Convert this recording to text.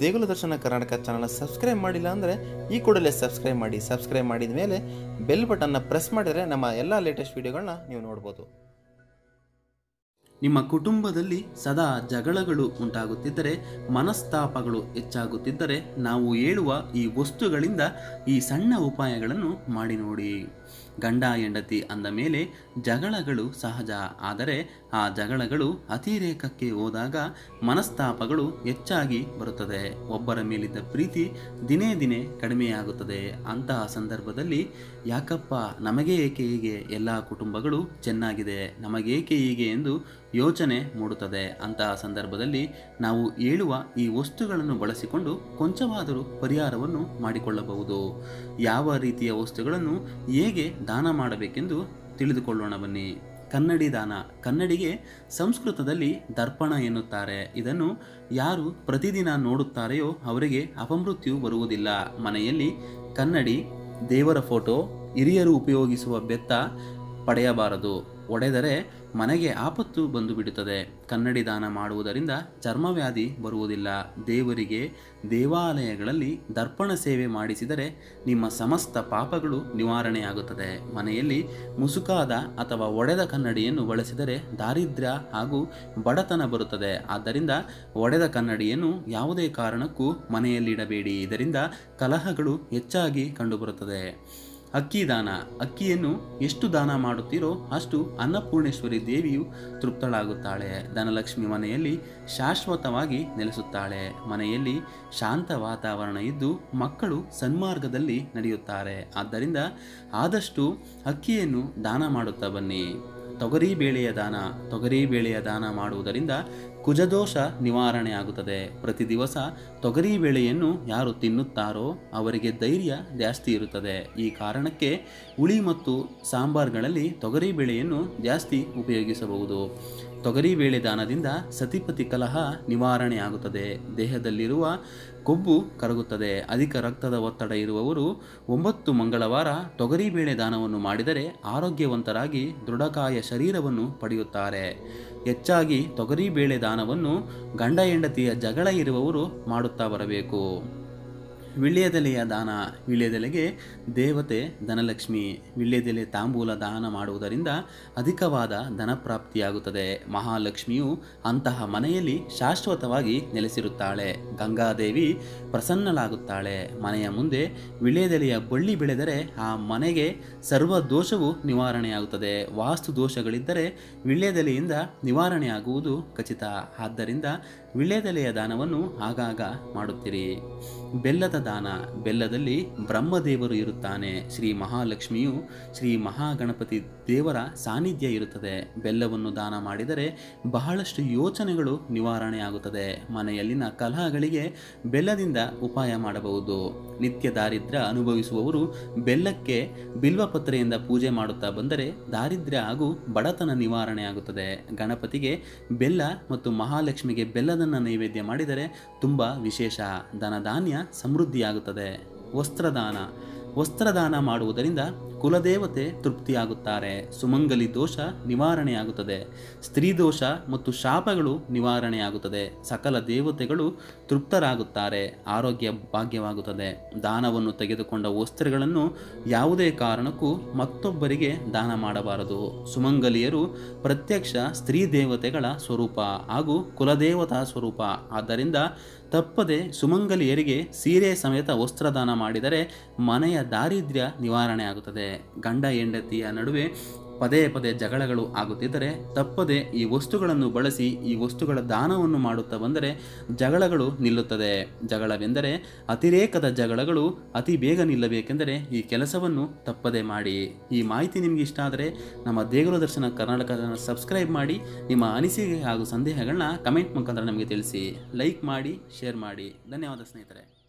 ದೇಗುಲ ದರ್ಶನ ಕರ್ನಾಟಕ ಚಾನಲ್ನ ಸಬ್ಸ್ಕ್ರೈಬ್ ಮಾಡಿಲ್ಲ ಅಂದರೆ ಈ ಕೂಡಲೇ ಸಬ್ಸ್ಕ್ರೈಬ್ ಮಾಡಿ ಸಬ್ಸ್ಕ್ರೈಬ್ ಮಾಡಿದ ಮೇಲೆ ಬೆಲ್ ಬಟನ್ನ ಪ್ರೆಸ್ ಮಾಡಿದರೆ ನಮ್ಮ ಎಲ್ಲ ಲೇಟೆಸ್ಟ್ ವೀಡಿಯೋಗಳನ್ನ ನೀವು ನೋಡ್ಬೋದು ನಿಮ್ಮ ಕುಟುಂಬದಲ್ಲಿ ಸದಾ ಜಗಳಗಳು ಉಂಟಾಗುತ್ತಿದ್ದರೆ ಮನಸ್ತಾಪಗಳು ಹೆಚ್ಚಾಗುತ್ತಿದ್ದರೆ ನಾವು ಹೇಳುವ ಈ ವಸ್ತುಗಳಿಂದ ಈ ಸಣ್ಣ ಉಪಾಯಗಳನ್ನು ಮಾಡಿ ನೋಡಿ ಗಂಡ ಹೆಂಡತಿ ಅಂದ ಮೇಲೆ ಜಗಳಗಳು ಸಹಜ ಆದರೆ ಆ ಜಗಳಗಳು ಅತಿರೇಕಕ್ಕೆ ಹೋದಾಗ ಮನಸ್ತಾಪಗಳು ಹೆಚ್ಚಾಗಿ ಬರುತ್ತದೆ ಒಬ್ಬರ ಮೇಲಿದ್ದ ಪ್ರೀತಿ ದಿನೇ ದಿನೇ ಕಡಿಮೆಯಾಗುತ್ತದೆ ಅಂತಹ ಸಂದರ್ಭದಲ್ಲಿ ಯಾಕಪ್ಪ ನಮಗೆ ಏಕೆ ಹೀಗೆ ಎಲ್ಲ ಕುಟುಂಬಗಳು ಚೆನ್ನಾಗಿದೆ ನಮಗೇಕೆ ಹೀಗೆ ಎಂದು ಯೋಚನೆ ಮೂಡುತ್ತದೆ ಅಂತಹ ಸಂದರ್ಭದಲ್ಲಿ ನಾವು ಹೇಳುವ ಈ ವಸ್ತುಗಳನ್ನು ಬಳಸಿಕೊಂಡು ಕೊಂಚವಾದರೂ ಪರಿಹಾರವನ್ನು ಮಾಡಿಕೊಳ್ಳಬಹುದು ಯಾವ ರೀತಿಯ ವಸ್ತುಗಳನ್ನು ಹೇಗೆ ದಾನ ಮಾಡಬೇಕೆಂದು ತಿಳಿದುಕೊಳ್ಳೋಣ ಬನ್ನಿ ಕನ್ನಡಿ ದಾನ ಕನ್ನಡಿಗೆ ಸಂಸ್ಕೃತದಲ್ಲಿ ದರ್ಪಣ ಎನ್ನುತ್ತಾರೆ ಇದನ್ನು ಯಾರು ಪ್ರತಿದಿನ ನೋಡುತ್ತಾರೆಯೋ ಅವರಿಗೆ ಅಪಮೃತ್ಯು ಬರುವುದಿಲ್ಲ ಮನೆಯಲ್ಲಿ ಕನ್ನಡಿ ದೇವರ ಫೋಟೋ ಹಿರಿಯರು ಉಪಯೋಗಿಸುವ ಬೆತ್ತ ಪಡೆಯಬಾರದು ಒಡೆದರೆ ಮನೆಗೆ ಆಪತ್ತು ಬಂದು ಬಿಡುತ್ತದೆ ಕನ್ನಡಿ ದಾನ ಮಾಡುವುದರಿಂದ ಚರ್ಮವ್ಯಾಧಿ ಬರುವುದಿಲ್ಲ ದೇವರಿಗೆ ದೇವಾಲಯಗಳಲ್ಲಿ ದರ್ಪಣ ಸೇವೆ ಮಾಡಿಸಿದರೆ ನಿಮ್ಮ ಸಮಸ್ತ ಪಾಪಗಳು ನಿವಾರಣೆಯಾಗುತ್ತದೆ ಮನೆಯಲ್ಲಿ ಮುಸುಕಾದ ಅಥವಾ ಒಡೆದ ಕನ್ನಡಿಯನ್ನು ಬಳಸಿದರೆ ದಾರಿದ್ರ್ಯ ಹಾಗೂ ಬಡತನ ಬರುತ್ತದೆ ಆದ್ದರಿಂದ ಒಡೆದ ಕನ್ನಡಿಯನ್ನು ಯಾವುದೇ ಕಾರಣಕ್ಕೂ ಮನೆಯಲ್ಲಿಡಬೇಡಿ ಇದರಿಂದ ಕಲಹಗಳು ಹೆಚ್ಚಾಗಿ ಕಂಡುಬರುತ್ತದೆ ಅಕ್ಕಿ ದಾನ ಅಕ್ಕಿಯನ್ನು ಎಷ್ಟು ದಾನ ಮಾಡುತ್ತೀರೋ ಅಷ್ಟು ಅನ್ನಪೂರ್ಣೇಶ್ವರಿ ದೇವಿಯು ತೃಪ್ತಳಾಗುತ್ತಾಳೆ ಧನಲಕ್ಷ್ಮಿ ಮನೆಯಲ್ಲಿ ಶಾಶ್ವತವಾಗಿ ನೆಲೆಸುತ್ತಾಳೆ ಮನೆಯಲ್ಲಿ ಶಾಂತ ವಾತಾವರಣ ಇದ್ದು ಮಕ್ಕಳು ಸನ್ಮಾರ್ಗದಲ್ಲಿ ನಡೆಯುತ್ತಾರೆ ಆದ್ದರಿಂದ ಆದಷ್ಟು ಅಕ್ಕಿಯನ್ನು ದಾನ ಮಾಡುತ್ತಾ ಬನ್ನಿ ತೊಗರಿ ಬೇಳೆಯ ದಾನ ತೊಗರಿ ಬೇಳೆಯ ದಾನ ಮಾಡುವುದರಿಂದ ಕುಜದೋಷ ನಿವಾರಣೆ ಆಗುತ್ತದೆ ಪ್ರತಿ ದಿವಸ ತೊಗರಿ ಬೇಳೆಯನ್ನು ಯಾರು ತಿನ್ನುತ್ತಾರೋ ಅವರಿಗೆ ಧೈರ್ಯ ಜಾಸ್ತಿ ಇರುತ್ತದೆ ಈ ಕಾರಣಕ್ಕೆ ಹುಳಿ ಮತ್ತು ಸಾಂಬಾರ್ಗಳಲ್ಲಿ ತೊಗರಿ ಬೇಳೆಯನ್ನು ಜಾಸ್ತಿ ಉಪಯೋಗಿಸಬಹುದು ತೊಗರಿಬೇಳೆ ದಾನದಿಂದ ಸತಿಪತಿ ಕಲಹ ನಿವಾರಣೆ ಆಗುತ್ತದೆ ದೇಹದಲ್ಲಿರುವ ಕೊಬ್ಬು ಕರಗುತ್ತದೆ ಅಧಿಕ ರಕ್ತದ ಒತ್ತಡ ಇರುವವರು ಒಂಬತ್ತು ಮಂಗಳವಾರ ತೊಗರಿಬೇಳೆ ದಾನವನ್ನು ಮಾಡಿದರೆ ಆರೋಗ್ಯವಂತರಾಗಿ ದೃಢಕಾಯ ಶರೀರವನ್ನು ಪಡೆಯುತ್ತಾರೆ ಹೆಚ್ಚಾಗಿ ತೊಗರಿಬೇಳೆ ದಾನವನ್ನು ಗಂಡ ಹೆಂಡತಿಯ ಜಗಳ ಇರುವವರು ಮಾಡುತ್ತಾ ಬರಬೇಕು ವಿಳ್ಯದೆಲೆಯ ದಾನ ವಿಳ್ಯದೆಲೆಗೆ ದೇವತೆ ಧನಲಕ್ಷ್ಮಿ ವಿಳ್ಯದೆಲೆ ತಾಂಬೂಲ ದಾನ ಮಾಡುವುದರಿಂದ ಅಧಿಕವಾದ ಧನಪ್ರಾಪ್ತಿಯಾಗುತ್ತದೆ ಮಹಾಲಕ್ಷ್ಮಿಯು ಅಂತಹ ಮನೆಯಲ್ಲಿ ಶಾಶ್ವತವಾಗಿ ನೆಲೆಸಿರುತ್ತಾಳೆ ಗಂಗಾದೇವಿ ಪ್ರಸನ್ನಳಾಗುತ್ತಾಳೆ ಮನೆಯ ಮುಂದೆ ವಿಳ್ಯದೆಲೆಯ ಬಳ್ಳಿ ಬೆಳೆದರೆ ಆ ಮನೆಗೆ ಸರ್ವ ದೋಷವು ನಿವಾರಣೆಯಾಗುತ್ತದೆ ವಾಸ್ತು ದೋಷಗಳಿದ್ದರೆ ವಿಳ್ಯದೆಲೆಯಿಂದ ನಿವಾರಣೆಯಾಗುವುದು ಖಚಿತ ಆದ್ದರಿಂದ ವಿಳ್ಯದೆಲೆಯ ದಾನವನ್ನು ಆಗಾಗ ಮಾಡುತ್ತೀರಿ ಬೆಲ್ಲದ ದಾನ ಬೆಲ್ಲದಲ್ಲಿ ಬ್ರಹ್ಮದೇವರು ಇರುತ್ತಾನೆ ಶ್ರೀ ಮಹಾಲಕ್ಷ್ಮಿಯು ಶ್ರೀ ಮಹಾಗಣಪತಿ ದೇವರ ಸಾನ್ನಿಧ್ಯ ಇರುತ್ತದೆ ಬೆಲ್ಲವನ್ನು ದಾನ ಮಾಡಿದರೆ ಬಹಳಷ್ಟು ಯೋಚನೆಗಳು ನಿವಾರಣೆಯಾಗುತ್ತದೆ ಮನೆಯಲ್ಲಿನ ಕಲಹಗಳಿಗೆ ಬೆಲ್ಲದಿಂದ ಉಪಾಯ ಮಾಡಬಹುದು ನಿತ್ಯ ದಾರಿದ್ರ್ಯ ಅನುಭವಿಸುವವರು ಬೆಲ್ಲಕ್ಕೆ ಬಿಲ್ವಪತ್ರೆಯಿಂದ ಪೂಜೆ ಮಾಡುತ್ತಾ ಬಂದರೆ ದಾರಿದ್ರ್ಯ ಹಾಗೂ ಬಡತನ ನಿವಾರಣೆಯಾಗುತ್ತದೆ ಗಣಪತಿಗೆ ಬೆಲ್ಲ ಮತ್ತು ಮಹಾಲಕ್ಷ್ಮಿಗೆ ಬೆಲ್ಲದನ್ನು ನೈವೇದ್ಯ ಮಾಡಿದರೆ ತುಂಬ ವಿಶೇಷ ಧನಧಾನ್ಯ ಸಮೃದ್ಧಿಯಾಗುತ್ತದೆ ವಸ್ತ್ರದಾನ ವಸ್ತ್ರದಾನ ಮಾಡುವುದರಿಂದ ಕುಲದೇವತೆ ತೃಪ್ತಿಯಾಗುತ್ತಾರೆ ಸುಮಂಗಲಿ ದೋಷ ನಿವಾರಣೆಯಾಗುತ್ತದೆ ಸ್ತ್ರೀ ದೋಷ ಮತ್ತು ಶಾಪಗಳು ನಿವಾರಣೆಯಾಗುತ್ತದೆ ಸಕಲ ದೇವತೆಗಳು ತೃಪ್ತರಾಗುತ್ತಾರೆ ಆರೋಗ್ಯ ಭಾಗ್ಯವಾಗುತ್ತದೆ ದಾನವನ್ನು ತೆಗೆದುಕೊಂಡ ವಸ್ತ್ರಗಳನ್ನು ಯಾವುದೇ ಕಾರಣಕ್ಕೂ ಮತ್ತೊಬ್ಬರಿಗೆ ದಾನ ಮಾಡಬಾರದು ಸುಮಂಗಲಿಯರು ಪ್ರತ್ಯಕ್ಷ ಸ್ತ್ರೀ ದೇವತೆಗಳ ಸ್ವರೂಪ ಹಾಗೂ ಕುಲದೇವತಾ ಸ್ವರೂಪ ಆದ್ದರಿಂದ ತಪ್ಪದೆ ಸುಮಂಗಲಿಯರಿಗೆ ಸೀರೆ ಸಮೇತ ವಸ್ತ್ರದಾನ ಮಾಡಿದರೆ ಮನೆಯ ದಾರಿದ್ರ್ಯ ನಿವಾರಣೆ ಆಗುತ್ತದೆ ಗಂಡ ಹೆಂಡತಿಯ ನಡುವೆ ಪದೇ ಪದೇ ಜಗಳಗಳು ಆಗುತ್ತಿದ್ದರೆ ತಪ್ಪದೆ ಈ ವಸ್ತುಗಳನ್ನು ಬಳಸಿ ಈ ವಸ್ತುಗಳ ದಾನವನ್ನು ಮಾಡುತ್ತಾ ಬಂದರೆ ಜಗಳಗಳು ನಿಲ್ಲುತ್ತದೆ ಜಗಳವೆಂದರೆ ಅತಿರೇಕದ ಜಗಳಗಳು ಅತಿ ಬೇಗ ನಿಲ್ಲಬೇಕೆಂದರೆ ಈ ಕೆಲಸವನ್ನು ತಪ್ಪದೆ ಮಾಡಿ ಈ ಮಾಹಿತಿ ನಿಮಗೆ ಇಷ್ಟ ಆದರೆ ನಮ್ಮ ದೇಗುಲ ದರ್ಶನ ಕರ್ನಾಟಕ ಸಬ್ಸ್ಕ್ರೈಬ್ ಮಾಡಿ ನಿಮ್ಮ ಅನಿಸಿಕೆ ಹಾಗೂ ಸಂದೇಹಗಳನ್ನ ಕಮೆಂಟ್ ಮುಖಾಂತರ ನಮಗೆ ತಿಳಿಸಿ ಲೈಕ್ ಮಾಡಿ ಶೇರ್ ಮಾಡಿ ಧನ್ಯವಾದ ಸ್ನೇಹಿತರೆ